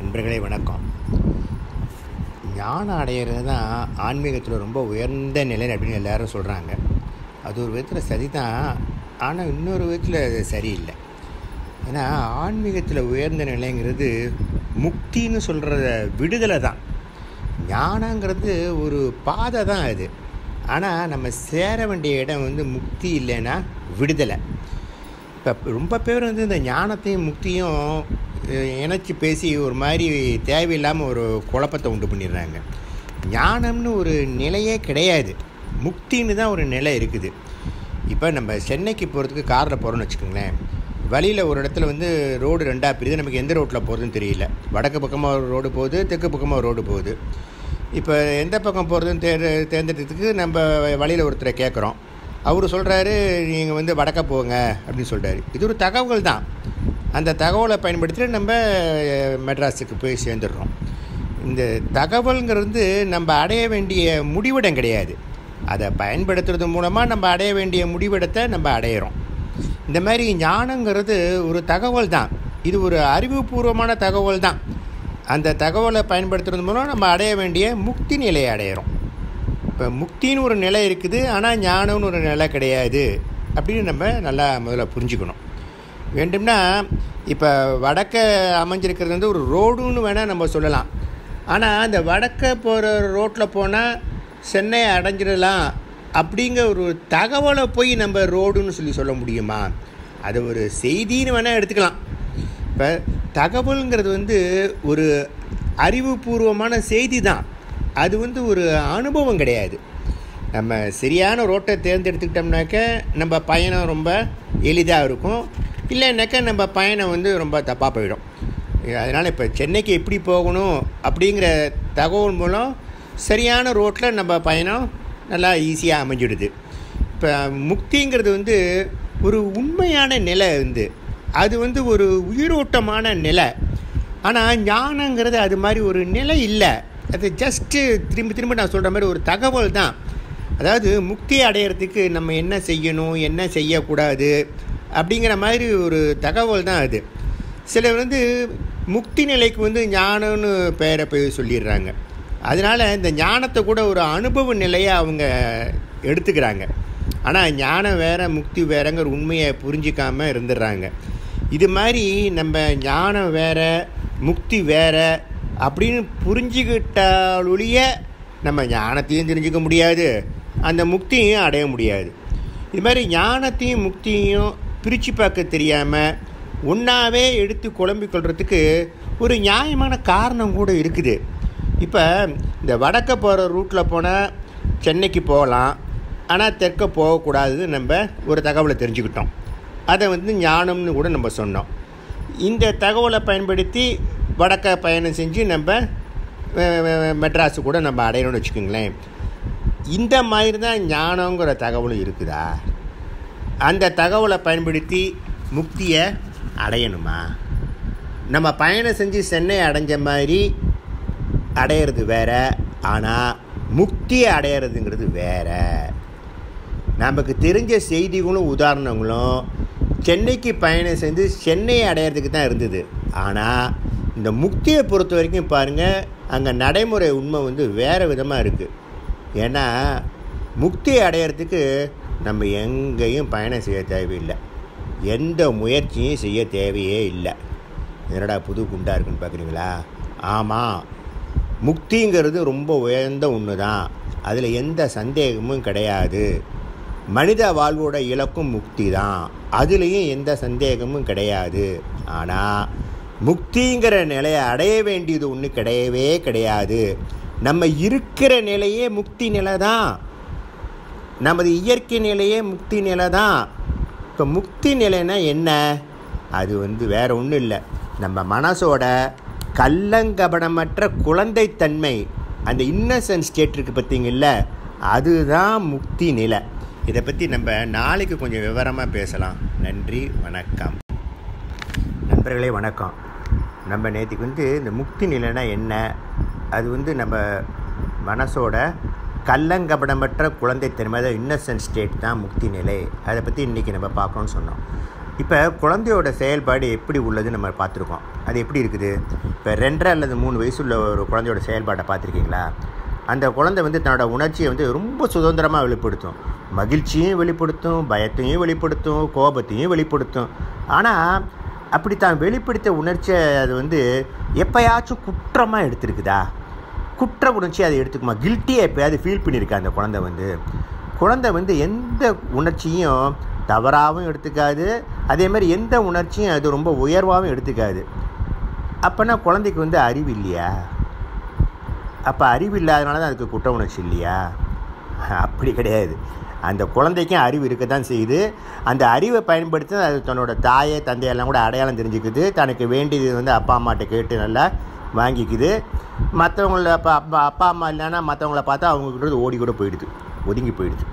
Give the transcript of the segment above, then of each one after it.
நண்பர்களே வணக்கம் ஞானம் அடையிறது தான் ஆன்மீகத்தில் ரொம்ப உயர்ந்த நிலை அப்படின்னு எல்லாரும் சொல்கிறாங்க அது ஒரு விதத்தில் சரிதான் ஆனால் இன்னொரு விதத்தில் அது சரியில்லை ஏன்னா ஆன்மீகத்தில் உயர்ந்த நிலைங்கிறது முக்தின்னு சொல்கிற விடுதலை தான் ஞானங்கிறது ஒரு பாதை தான் அது ஆனால் நம்ம சேர வேண்டிய இடம் வந்து முக்தி இல்லைன்னா விடுதலை இப்போ ரொம்ப பேர் வந்து இந்த ஞானத்தையும் முக்தியும் அஹ், இணைச்சி பேசி ஒரு மாதிரி தேவையில்லாமல் ஒரு குழப்பத்தை உண்டு பண்ணிடுறாங்க ஞானம்னு ஒரு நிலையே கிடையாது முக்தின்னு தான் ஒரு நிலை இருக்குது இப்போ நம்ம சென்னைக்கு போகிறதுக்கு காரில் போகிறோம்னு வச்சுக்கோங்களேன் வழியில் ஒரு இடத்துல வந்து ரோடு ரெண்டாக பிரியுது நமக்கு எந்த ரோட்டில் போகிறதுன்னு தெரியல வடக்கு பக்கமாக ஒரு ரோடு போகுது தெற்கு பக்கமாக ஒரு ரோடு போகுது இப்போ எந்த பக்கம் போகிறதுன்னு தேர் தேர்ந்தெடுத்ததுக்கு நம்ம வழியில் ஒருத்தரை கேட்குறோம் அவர் சொல்கிறாரு நீங்கள் வந்து வடக்க போங்க அப்படின்னு சொல்கிறாரு இது ஒரு தகவல் தான் அந்த தகவலை பயன்படுத்திட்டு நம்ம அஹ், மெட்ராஸுக்கு போய் சேர்ந்துடுறோம் இந்த தகவல்ங்கிறது நம்ம அடைய வேண்டிய முடிவிடம் கிடையாது அதை பயன்படுத்துறது மூலமாக நம்ம அடைய வேண்டிய முடிவிடத்தை நம்ம அடையிறோம் இந்த மாதிரி ஞானங்கிறது ஒரு தகவல் தான் இது ஒரு அறிவுபூர்வமான தகவல் தான் அந்த தகவலை பயன்படுத்துறது மூலம் நம்ம அடைய வேண்டிய முக்தி நிலையை அடையிறோம் இப்போ முக்தின்னு ஒரு நிலை இருக்குது ஆனால் ஞானம்னு ஒரு நிலை கிடையாது அப்படின்னு நம்ம நல்லா முதல்ல புரிஞ்சுக்கணும் வேண்டும்னா இப்போ வடக்க அமைஞ்சிருக்கிறது வந்து ஒரு ரோடுன்னு வேணால் நம்ம சொல்லலாம் ஆனால் அந்த வடக்க போகிற ரோட்டில் போனால் சென்னை அடைஞ்சிடலாம் அப்படிங்கிற ஒரு தகவலை போய் நம்ம ரோடுன்னு சொல்லி சொல்ல முடியுமா அது ஒரு செய்தின்னு வேணால் எடுத்துக்கலாம் இப்போ தகவல்ங்கிறது வந்து ஒரு அறிவுபூர்வமான செய்தி தான் அது வந்து ஒரு அனுபவம் கிடையாது நம்ம சரியான ரோட்டை தேர்ந்தெடுத்துக்கிட்டோம்னாக்க நம்ம பயணம் ரொம்ப எளிதாக இருக்கும் இல்லைன்னாக்கா நம்ம பயணம் வந்து ரொம்ப தப்பாக போயிடும் அதனால் இப்போ சென்னைக்கு எப்படி போகணும் அப்படிங்கிற தகவல் மூலம் சரியான ரோட்டில் நம்ம பயணம் நல்லா ஈஸியாக அமைஞ்சிடுது இப்போ முக்திங்கிறது வந்து ஒரு உண்மையான நிலை வந்து அது வந்து ஒரு உயிரோட்டமான நிலை ஆனால் ஞானங்கிறது அது மாதிரி ஒரு நிலை இல்லை அது ஜஸ்ட்டு திரும்ப திரும்ப நான் சொல்கிற மாதிரி ஒரு தகவல் தான் அதாவது முக்தி அடையிறதுக்கு நம்ம என்ன செய்யணும் என்ன செய்யக்கூடாது அப்படிங்கிற மாதிரி ஒரு தகவல் தான் அது சிலர் வந்து முக்தி நிலைக்கு வந்து ஞானம்னு பெயரை போய் சொல்லிடுறாங்க அதனால் இந்த ஞானத்தை கூட ஒரு அனுபவ நிலையை அவங்க எடுத்துக்கிறாங்க ஆனால் ஞானம் வேற முக்தி வேறங்கிற உண்மையை புரிஞ்சிக்காமல் இருந்துடுறாங்க இது மாதிரி நம்ம ஞானம் வேற முக்தி வேற அப்படின்னு புரிஞ்சுக்கிட்டாலொழிய நம்ம ஞானத்தையும் தெரிஞ்சுக்க முடியாது அந்த முக்தியையும் அடைய முடியாது இது மாதிரி ஞானத்தையும் முக்தியையும் பிரித்து பார்க்க தெரியாமல் ஒன்றாவே எடுத்து குழம்பிக் கொள்றதுக்கு ஒரு நியாயமான காரணம் கூட இருக்குது இப்போ இந்த வடக்க போகிற ரூட்டில் போனால் சென்னைக்கு போகலாம் ஆனால் தெற்க போகக்கூடாதுன்னு நம்ம ஒரு தகவலை தெரிஞ்சுக்கிட்டோம் அதை வந்து ஞானம்னு கூட நம்ம சொன்னோம் இந்த தகவலை பயன்படுத்தி வடக்க பயணம் செஞ்சு நம்ம அஹ், அஹ், மெட்ராஸு கூட நம்ம அடையணும்னு வச்சுக்கோங்களேன் இந்த மாதிரி தான் ஞானங்கிற தகவலும் இருக்குதா அந்த தகவலை பயன்படுத்தி முக்தியை அடையணுமா நம்ம பயணம் செஞ்சு சென்னை அடைஞ்ச மாதிரி அடையிறது வேற ஆனால் முக்தியை அடையிறதுங்கிறது வேற நமக்கு தெரிஞ்ச செய்திகளும் உதாரணங்களும் சென்னைக்கு பயணம் செஞ்சு சென்னையை அடையிறதுக்கு தான் இருந்தது ஆனால் இந்த முக்தியை பொறுத்த வரைக்கும் பாருங்கள் அங்கே நடைமுறை உண்மை வந்து வேறு விதமாக இருக்குது ஏன்னா முக்தியை அடையிறதுக்கு நம்ம எங்கேயும் பயணம் செய்ய தேவையில்லை எந்த முயற்சியும் செய்ய தேவையே இல்லை என்னடா புது குண்டா இருக்குன்னு பார்க்குறீங்களா ஆமாம் முக்திங்கிறது ரொம்ப உயர்ந்த ஒன்று தான் அதில் எந்த சந்தேகமும் கிடையாது மனித வாழ்வோட இலக்கும் முக்தி தான் அதுலேயும் எந்த சந்தேகமும் கிடையாது ஆனால் முக்திங்கிற நிலையை அடைய வேண்டியது ஒன்று கிடையவே கிடையாது நம்ம இருக்கிற நிலையே முக்தி நிலை தான் நமது இயற்கை நிலையே முக்தி நிலை தான் இப்போ முக்தி நிலைன்னா என்ன அது வந்து வேற ஒன்றும் இல்லை நம்ம மனசோட கள்ளங்கபடமற்ற குழந்தைத்தன்மை அந்த இன்னசென்ட் ஸ்டேட் இருக்குது பார்த்தீங்கல்ல அதுதான் முக்தி நிலை இதை பற்றி நம்ம நாளைக்கு கொஞ்சம் விவரமாக பேசலாம் நன்றி வணக்கம் நண்பர்களே வணக்கம் நம்ம நேற்றுக்கு வந்து இந்த முக்தி நிலைனா என்ன அது வந்து நம்ம மனசோட கள்ளங்கபடமற்ற குழந்தைத்தன்மை அதாவது இன்னசென்ட் ஸ்டேட் தான் முக்தி நிலை அதை பற்றி இன்றைக்கி நம்ம பார்க்கணும்னு சொன்னோம் இப்போ குழந்தையோட செயல்பாடு எப்படி உள்ளது நம்ம பார்த்துருக்கோம் அது எப்படி இருக்குது இப்போ ரெண்டரை அல்லது மூணு வயசுள்ள ஒரு குழந்தையோட செயல்பாட்டை பார்த்துருக்கீங்களா அந்த குழந்தை வந்து தன்னோட உணர்ச்சியை வந்து ரொம்ப சுதந்திரமாக வெளிப்படுத்தும் மகிழ்ச்சியும் வெளிப்படுத்தும் பயத்தையும் வெளிப்படுத்தும் கோபத்தையும் வெளிப்படுத்தும் ஆனால் அப்படி தான் வெளிப்படுத்த உணர்ச்சியை அது வந்து எப்பயாச்சும் குற்றமாக எடுத்திருக்குதா குற்ற உணர்ச்சி அதை எடுத்துக்குமா கில்ட்டியை எப்போயாவது ஃபீல் பண்ணியிருக்கா அந்த குழந்தை வந்து குழந்தை வந்து எந்த உணர்ச்சியும் தவறாகவும் எடுத்துக்காது அதே மாதிரி எந்த உணர்ச்சியும் அது ரொம்ப உயர்வாகவும் எடுத்துக்காது அப்போனா குழந்தைக்கு வந்து அறிவு இல்லையா அப்போ அறிவு இல்லாதனால தான் அதுக்கு குற்ற உணர்ச்சி இல்லையா அப்படி கிடையாது அந்த குழந்தைக்கும் அறிவு இருக்க தான் செய்யுது அந்த அறிவை பயன்படுத்தி அது தன்னோட தாயை தந்தையெல்லாம் கூட அடையாளம் தெரிஞ்சுக்குது தனக்கு வேண்டியது வந்து அப்பா அம்மாட்ட கேட்டு நல்லா வாங்கிக்குது மற்றவங்கள அப்பா அப்பா அப்பா அம்மா இல்லைன்னா மற்றவங்கள பார்த்தா அவங்கக்கிட்ட ஓடி கூட போயிடுது ஒதுங்கி போயிடுது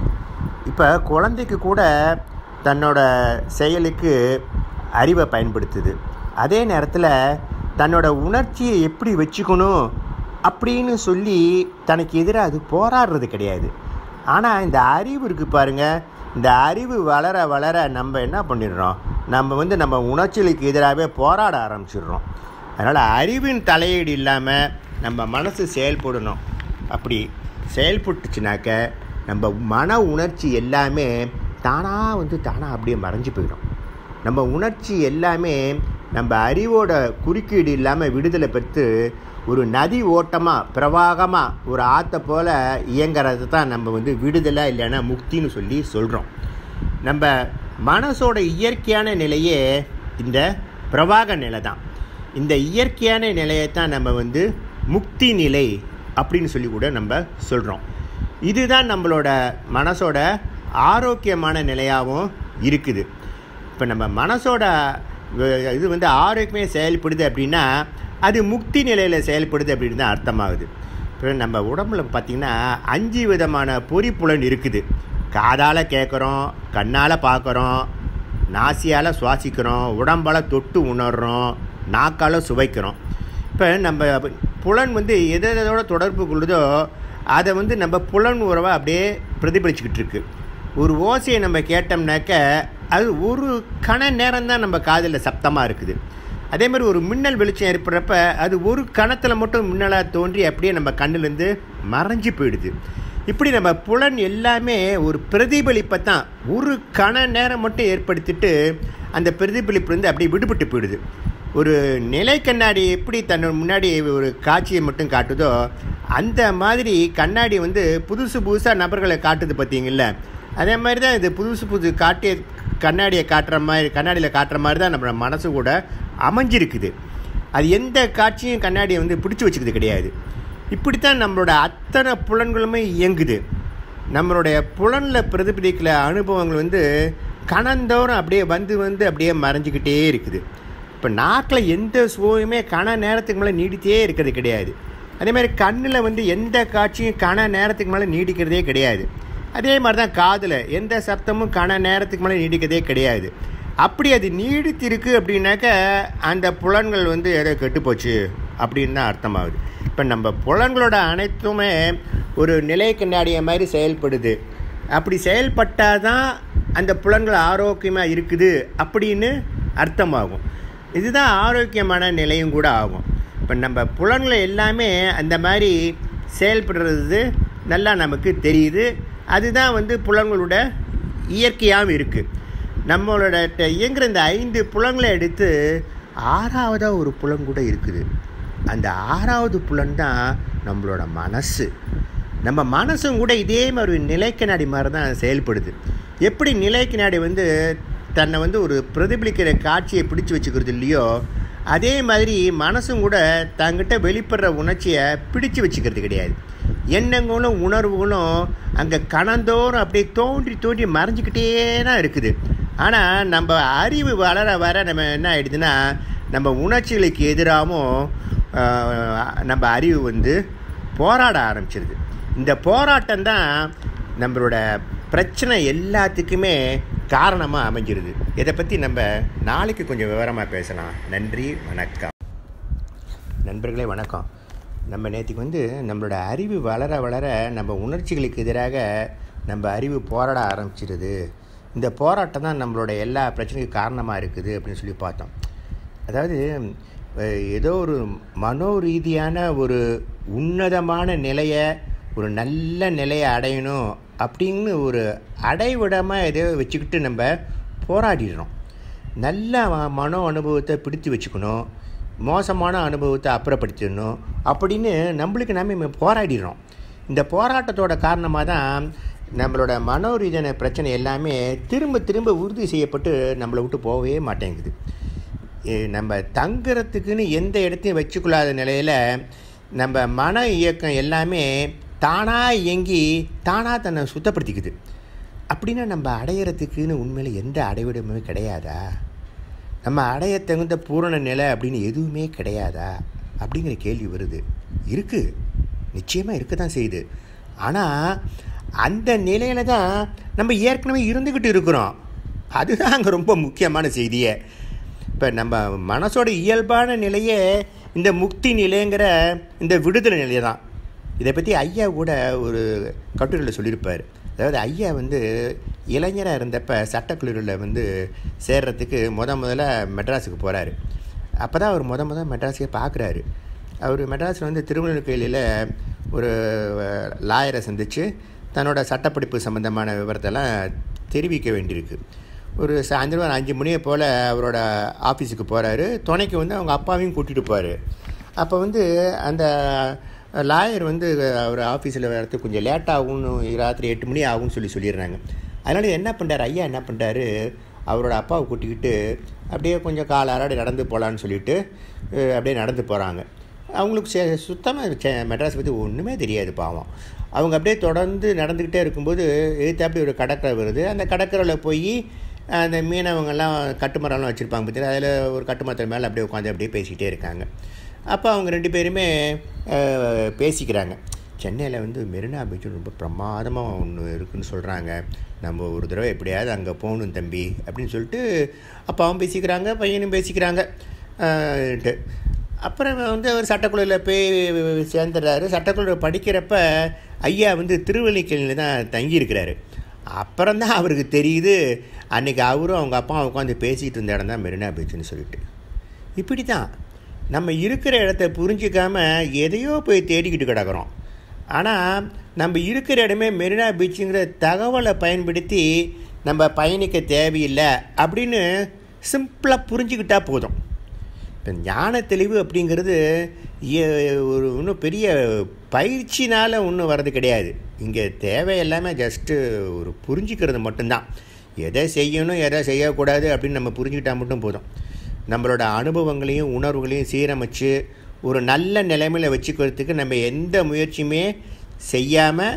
இப்போ குழந்தைக்கு கூட தன்னோட செயலுக்கு அறிவை பயன்படுத்துது அதே நேரத்தில் தன்னோட உணர்ச்சியை எப்படி வச்சுக்கணும் அப்படின்னு சொல்லி தனக்கு எதிராக அது போராடுறது கிடையாது ஆனால் இந்த அறிவு இருக்குது பாருங்கள் இந்த அறிவு வளர வளர நம்ம என்ன பண்ணிடுறோம் நம்ம வந்து நம்ம உணர்ச்சிகளுக்கு எதிராகவே போராட ஆரம்பிச்சிடுறோம் அதனால் அறிவின் தலையீடு இல்லாமல் நம்ம மனசு செயல்படணும் அப்படி செயல்பட்டுச்சுனாக்க நம்ம மன உணர்ச்சி எல்லாமே தானாக வந்து தானாக அப்படியே மறைஞ்சு போயிடும் நம்ம உணர்ச்சி எல்லாமே நம்ம அறிவோட குறுக்கீடு இல்லாமல் விடுதலை பெற்று ஒரு நதி ஓட்டமாக பிரவாகமாக ஒரு ஆற்றை போல் இயங்கிறது தான் நம்ம வந்து விடுதலை இல்லைன்னா முக்தின்னு சொல்லி சொல்கிறோம் நம்ம மனசோட இயற்கையான நிலையே இந்த பிரவாக நிலை தான் இந்த இயற்கையான நிலையை தான் நம்ம வந்து முக்தி நிலை அப்படின்னு சொல்லி கூட நம்ம சொல்கிறோம் இதுதான் நம்மளோட மனசோட ஆரோக்கியமான நிலையாகவும் இருக்குது இப்போ நம்ம மனசோட இது வந்து ஆரோக்கியமே செயல்படுது அப்படின்னா அது முக்தி நிலையில் செயல்படுது அப்படின்னு தான் அர்த்தமாகுது இப்போ நம்ம உடம்புல பார்த்திங்கன்னா அஞ்சு விதமான பொறிப்புலன் இருக்குது காதால் கேட்குறோம் கண்ணால் பார்க்குறோம் நாசியால் சுவாசிக்கிறோம் உடம்பால் தொட்டு உணர்கிறோம் நாக்கால் சுவைக்கிறோம் இப்போ நம்ம புலன் வந்து எது எதோட தொடர்பு கொள்ளுதோ அதை வந்து நம்ம புலன் உறவை அப்படியே பிரதிபலிச்சுக்கிட்டு இருக்கு ஒரு ஓசையை நம்ம கேட்டோம்னாக்க அது ஒரு கண நேரம் தான் நம்ம காதில் சப்தமாக இருக்குது அதே மாதிரி ஒரு மின்னல் வெளிச்சம் ஏற்படுறப்ப அது ஒரு கணத்தில் மட்டும் மின்னலாக தோன்றி அப்படியே நம்ம கண்ணுலேருந்து மறைஞ்சு போயிடுது இப்படி நம்ம புலன் எல்லாமே ஒரு பிரதிபலிப்பை தான் ஒரு கண நேரம் மட்டும் ஏற்படுத்திட்டு அந்த பிரதிபலிப்பு வந்து அப்படியே விடுபட்டு போயிடுது ஒரு நிலை கண்ணாடி எப்படி தன்னோட முன்னாடி ஒரு காட்சியை மட்டும் காட்டுதோ அந்த மாதிரி கண்ணாடி வந்து புதுசு புதுசாக நபர்களை காட்டுது பார்த்தீங்கல்ல அதே மாதிரி தான் இது புதுசு புது காட்டிய கண்ணாடியை காட்டுற மாதிரி கண்ணாடியில் காட்டுற மாதிரி தான் நம்ம மனசு கூட அமைஞ்சிருக்குது அது எந்த காட்சியும் கண்ணாடியை வந்து பிடிச்சி வச்சுக்கிறது கிடையாது இப்படித்தான் நம்மளோட அத்தனை புலன்களுமே இயங்குது நம்மளுடைய புலனில் பிரதிபலிக்கிற அனுபவங்கள் வந்து கணந்தோறும் அப்படியே வந்து வந்து அப்படியே மறைஞ்சிக்கிட்டே இருக்குது இப்போ நாக்கில் எந்த சுவையுமே கண நேரத்துக்கு மேலே நீடித்தே இருக்கிறது கிடையாது அதே மாதிரி கண்ணில் வந்து எந்த காட்சியும் கண நேரத்துக்கு மேலே நீடிக்கிறதே கிடையாது அதே மாதிரி தான் காதில் எந்த சப்தமும் கண நேரத்துக்கு மேலே நீடிக்கிறதே கிடையாது அப்படி அது நீடித்திருக்கு அப்படின்னாக்க அந்த புலன்கள் வந்து எதோ கெட்டுப்போச்சு அப்படின்னு தான் அர்த்தமாகுது இப்போ நம்ம புலன்களோட அனைத்துமே ஒரு நிலை கண்ணாடிய மாதிரி செயல்படுது அப்படி செயல்பட்டால் தான் அந்த புலன்கள் ஆரோக்கியமாக இருக்குது அப்படின்னு அர்த்தமாகும் இதுதான் ஆரோக்கியமான நிலையும் கூட ஆகும் இப்போ நம்ம புலன்களை எல்லாமே அந்த மாதிரி செயல்படுறது நல்லா நமக்கு தெரியுது அதுதான் வந்து புலன்களோட இயற்கையாகவும் இருக்குது நம்மளோட இயங்குகிற இந்த ஐந்து புலன்களை எடுத்து ஆறாவதாக ஒரு புலன் கூட இருக்குது அந்த ஆறாவது புலன் தான் நம்மளோட மனசு நம்ம மனசும் கூட இதே மாதிரி ஒரு நிலைக்கண்ணாடி மாதிரி தான் செயல்படுது எப்படி நிலைக்கண்ணாடி வந்து தன்னை வந்து ஒரு பிரதிபலிக்கிற காட்சியை பிடிச்சி வச்சுக்கிறது இல்லையோ அதே மாதிரி மனசும் கூட தங்கிட்ட வெளிப்படுற உணர்ச்சியை பிடிச்சு வச்சுக்கிறது கிடையாது எண்ணங்களும் உணர்வுகளும் அங்கே கணந்தோறும் அப்படியே தோன்றி தோன்றி மறைஞ்சிக்கிட்டே தான் இருக்குது ஆனால் நம்ம அறிவு வளர வர நம்ம என்ன ஆகிடுதுன்னா நம்ம உணர்ச்சிகளுக்கு எதிராகவும் நம்ம அறிவு வந்து போராட ஆரம்பிச்சிருது இந்த போராட்டம் தான் நம்மளோட பிரச்சனை எல்லாத்துக்குமே காரணமாக அமைஞ்சிருது இதை பற்றி நம்ம நாளைக்கு கொஞ்சம் விவரமாக பேசலாம் நன்றி வணக்கம் நண்பர்களே வணக்கம் நம்ம நேற்றுக்கு வந்து நம்மளோட அறிவு வளர வளர நம்ம உணர்ச்சிகளுக்கு எதிராக நம்ம அறிவு போராட ஆரம்பிச்சிருது இந்த போராட்டம் தான் நம்மளோட எல்லா பிரச்சனைக்கும் காரணமாக இருக்குது அப்படின்னு சொல்லி பார்த்தோம் அதாவது அஹ், ஏதோ ஒரு மனோ ரீதியான ஒரு உன்னதமான நிலையை ஒரு நல்ல நிலையை அடையணும் அப்படின்னு ஒரு அடைவிடமாக எதையோ வச்சுக்கிட்டு நம்ம போராடிடுறோம் நல்ல ம- மனோ அனுபவத்தை பிடித்து வச்சுக்கணும் மோசமான அனுபவத்தை அப்புறப்படுத்திடணும் அப்படின்னு நம்மளுக்கு நம்ம போராடிடுறோம் இந்த போராட்டத்தோட காரணமாக தான் நம்மளோட மனோ ரீதியான பிரச்சனை எல்லாமே திரும்ப திரும்ப உறுதி செய்யப்பட்டு நம்மளை விட்டு போகவே மாட்டேங்குது எ, நம்ம தங்குறதுக்குன்னு எந்த இடத்தையும் வச்சுக்கொள்ளாத நிலையில் நம்ம மன இயக்கம் எல்லாமே தானாக இயங்கி தானாக தன்னை சுத்தப்படுத்திக்குது அப்படின்னா நம்ம அடையிறதுக்குன்னு உண்மையில் எந்த அடைவிடமுமே கிடையாதா நம்ம அடைய தகுந்த பூரண நிலை அப்படின்னு எதுவுமே கிடையாதா அப்படிங்கிற கேள்வி வருது இருக்குது நிச்சயமாக இருக்க தான் செய்யுது ஆனால் அந்த நிலையில் தான் நம்ம ஏற்கனவே இருந்துக்கிட்டு இருக்கிறோம் அதுதான் அங்கே ரொம்ப முக்கியமான செய்தியே இப்போ நம்ம மனசோட இயல்பான நிலையே இந்த முக்தி நிலைங்கிற இந்த விடுதலை நிலை தான் இதை பற்றி ஐயா கூட ஒரு கட்டுரையில் சொல்லியிருப்பார் அதாவது ஐயா வந்து இளைஞராக இருந்தப்ப சட்டக்கல்லூரியில் வந்து சேர்றதுக்கு முத முதல்ல மெட்ராஸுக்கு போகிறாரு அப்போ தான் அவர் முத முத மெட்ராஸையே பார்க்குறாரு அவர் மெட்ராஸில் வந்து திருவண்ணூர்கையிலில் ஒரு லாயரை சந்தித்து தன்னோட சட்டப்படிப்பு சம்மந்தமான விவரத்தெல்லாம் தெரிவிக்க வேண்டியிருக்கு ஒரு சாயந்தரம் ஒரு அஞ்சு மணியை போல் அவரோட ஆஃபீஸுக்கு போகிறாரு துணைக்கு வந்து அவங்க அப்பாவையும் கூட்டிகிட்டு போகிறாரு அப்போ வந்து அந்த லாயர் வந்து அவர் ஆஃபீஸில் வரத்துக்கு கொஞ்சம் லேட் ஆகும்னு ராத்திரி எட்டு மணி ஆகும்னு சொல்லி சொல்லிடுறாங்க அதனால் என்ன பண்ணுறாரு ஐயா என்ன பண்ணுறாரு அவரோட அப்பாவை கூட்டிக்கிட்டு அப்படியே கொஞ்சம் கால் அராடி நடந்து போகலான்னு சொல்லிட்டு அஹ், அப்படியே நடந்து போகிறாங்க அவங்களுக்கு சே சுத்தமாக மெட்ராஸ் பற்றி ஒன்றுமே தெரியாது பாவம் அவங்க அப்படியே தொடர்ந்து நடந்துக்கிட்டே இருக்கும்போது எதிர்த்தாப்படி ஒரு கடற்கரை வருது அந்த கடற்கரையில் போய் அந்த மீனவங்கெல்லாம் கட்டுமரம்லாம் வச்சுருப்பாங்க பார்த்தீங்கன்னா அதில் ஒரு கட்டுமரத்து மேலே அப்படியே உட்காந்து அப்படியே பேசிக்கிட்டே இருக்காங்க அப்போ அவங்க ரெண்டு பேருமே அஹ், பேசிக்கிறாங்க சென்னையில் வந்து மெரினா பீச் ரொம்ப பிரமாதமாக ஒன்று இருக்குன்னு சொல்கிறாங்க நம்ம ஒரு தடவை எப்படியாவது அங்கே போகணும் தம்பி அப்படின்னு சொல்லிட்டு அப்பாவும் பேசிக்கிறாங்க பையனும் பேசிக்கிறாங்க அஹ், ட்டு. அப்புறம் வந்து அவர் சட்டக்குழுவில் போய் சேர்ந்துடுறாரு சட்டக்குழுவில் படிக்கிறப்ப ஐயா வந்து திருவல்லிக்கேணியில் தான் தங்கியிருக்கிறாரு அப்புறம் தான் அவருக்கு தெரியுது அன்றைக்கி அவரும் அவங்க அப்பா உட்காந்து பேசிகிட்டு இருந்த இடம் தான் மெரினா பீச்சுன்னு சொல்லிட்டு இப்படி தான் நம்ம இருக்கிற இடத்த புரிஞ்சிக்காம எதையோ போய் தேடிக்கிட்டு கிடக்குறோம் ஆனால் நம்ம இருக்கிற இடமே மெரினா பீச்சுங்கிற தகவலை பயன்படுத்தி நம்ம பயணிக்க தேவையில்லை அப்படின்னு சிம்பிளாக புரிஞ்சுக்கிட்டா போதும் இப்போ ஞான தெளிவு அப்படிங்கிறது ஏ- ஒரு இன்னும் பெரிய பயிற்சினால் ஒன்றும் வர்றது கிடையாது இங்கே தேவை எல்லாமே ஜஸ்ட்டு ஒரு புரிஞ்சுக்கிறது மட்டும்தான் எதை செய்யணும் எதை செய்யக்கூடாது அப்படின்னு நம்ம புரிஞ்சுக்கிட்டா மட்டும் போதும் நம்மளோட அனுபவங்களையும் உணர்வுகளையும் சீரமைச்சு ஒரு நல்ல நிலைமையில் வச்சுக்கிறதுக்கு நம்ம எந்த முயற்சியுமே செய்யாமல்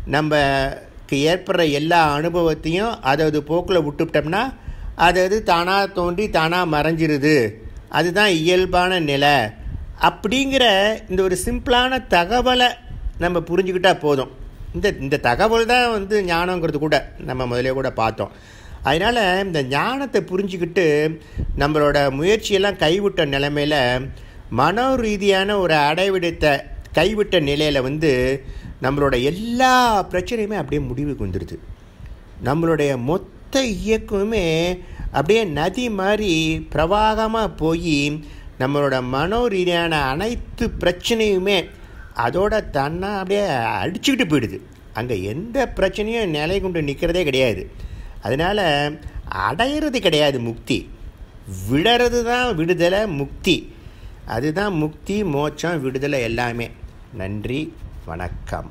நமக்கு ஏற்படுற எல்லா அனுபவத்தையும் அதாவது போக்கில் விட்டுவிட்டோம்னா அது அது தானாக தோன்றி தானாக மறைஞ்சிருது அதுதான் இயல்பான நிலை அப்படிங்கிற இந்த ஒரு சிம்பிளான தகவலை நம்ம புரிஞ்சுக்கிட்டா போதும் இந்த இந்த தகவல் தான் வந்து ஞானங்கிறது கூட நம்ம முதலே கூட பார்த்தோம் அதனால் இந்த ஞானத்தை புரிஞ்சுக்கிட்டு நம்மளோட முயற்சியெல்லாம் கைவிட்ட நிலைமையில் மனோ ரீதியான ஒரு அடைவிடத்தை கைவிட்ட நிலையில் வந்து நம்மளோட எல்லா பிரச்சனையுமே அப்படியே முடிவுக்கு வந்துடுது நம்மளுடைய மொத்த இயக்கமே அப்படியே நதி மாதிரி பிரவாகமாக போய் நம்மளோட மனோ ரீதியான அனைத்து பிரச்சனையுமே அதோட தன்னை அப்படியே அடிச்சுக்கிட்டு போயிடுது அங்கே எந்த பிரச்சனையும் நிலை கொண்டு நிற்கிறதே கிடையாது அதனால் அடையிறது கிடையாது முக்தி விடுறது தான் விடுதலை முக்தி அதுதான் முக்தி மோட்சம் விடுதலை எல்லாமே நன்றி வணக்கம்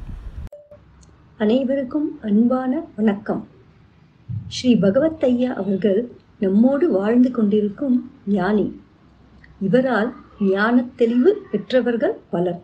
அனைவருக்கும் அன்பான வணக்கம் ஸ்ரீ பகவத் ஐயா அவர்கள் நம்மோடு வாழ்ந்து கொண்டிருக்கும் ஞானி இவரால் ஞானத் தெளிவு பெற்றவர்கள் பலர்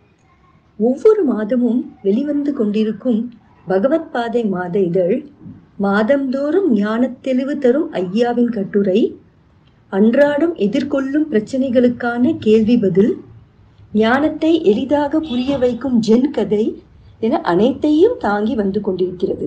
ஒவ்வொரு மாதமும் வெளிவந்து கொண்டிருக்கும் பகவத் பாதை மாத இதழ் மாதந்தோறும் ஞானத் தெளிவு தரும் ஐயாவின் கட்டுரை அன்றாடம் எதிர்கொள்ளும் பிரச்சனைகளுக்கான கேள்வி பதில் ஞானத்தை எளிதாக புரிய வைக்கும் ஜென் கதை என அனைத்தையும் தாங்கி வந்து கொண்டிருக்கிறது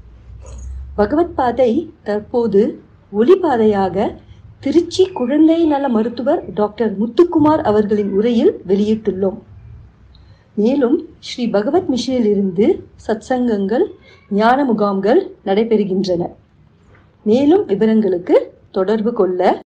பகவத் பாதை தற்போது ஒளிபாதையாக திருச்சி குழந்தை நல மருத்துவர் டாக்டர் முத்துக்குமார் அவர்களின் உரையில் வெளியிட்டுள்ளோம் மேலும் ஸ்ரீ பகவத் மிஷனில் இருந்து சத்சங்கங்கள் ஞான முகாம்கள் நடைபெறுகின்றன மேலும் விவரங்களுக்கு தொடர்பு கொள்ள